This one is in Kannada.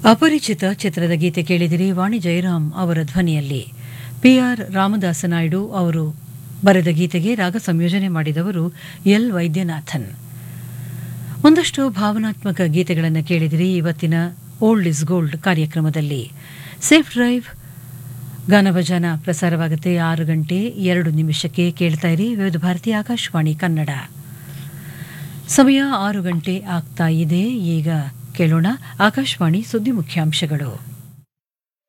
ಅಪರಿಚಿತ ಚಿತ್ರದ ಗೀತೆ ಕೇಳಿದಿರಿ ವಾಣಿ ಜಯರಾಮ್ ಅವರ ಧ್ವನಿಯಲ್ಲಿ ಪಿಆರ್ ರಾಮದಾಸ ನಾಯ್ಡು ಅವರು ಬರೆದ ಗೀತೆಗೆ ರಾಗ ಸಂಯೋಜನೆ ಮಾಡಿದವರು ಎಲ್ ವೈದ್ಯನಾಥನ್ ಒಂದಷ್ಟು ಭಾವನಾತ್ಮಕ ಗೀತೆಗಳನ್ನು ಕೇಳಿದಿರಿ ಇವತ್ತಿನ ಓಲ್ಡ್ ಇಸ್ ಗೋಲ್ಡ್ ಕಾರ್ಯಕ್ರಮದಲ್ಲಿ ಸೇಫ್ ಡ್ರೈವ್ ಗಾನಭಜನ ಪ್ರಸಾರವಾಗುತ್ತೆ ಆರು ಗಂಟೆ ಎರಡು ನಿಮಿಷಕ್ಕೆ ಕೇಳ್ತಾ ಇರಿ ವಿವಿಧ ಭಾರತಿ ಆಕಾಶವಾಣಿ ಕನ್ನಡ ಸಮಯ ಆರು ಗಂಟೆ ಆಗ್ತಾ ಇದೆ ಈಗ ಕೇಳೋಣ ಆಕಾಶವಾಣಿ ಸುದ್ದಿ ಮುಖ್ಯಾಂಶಗಳು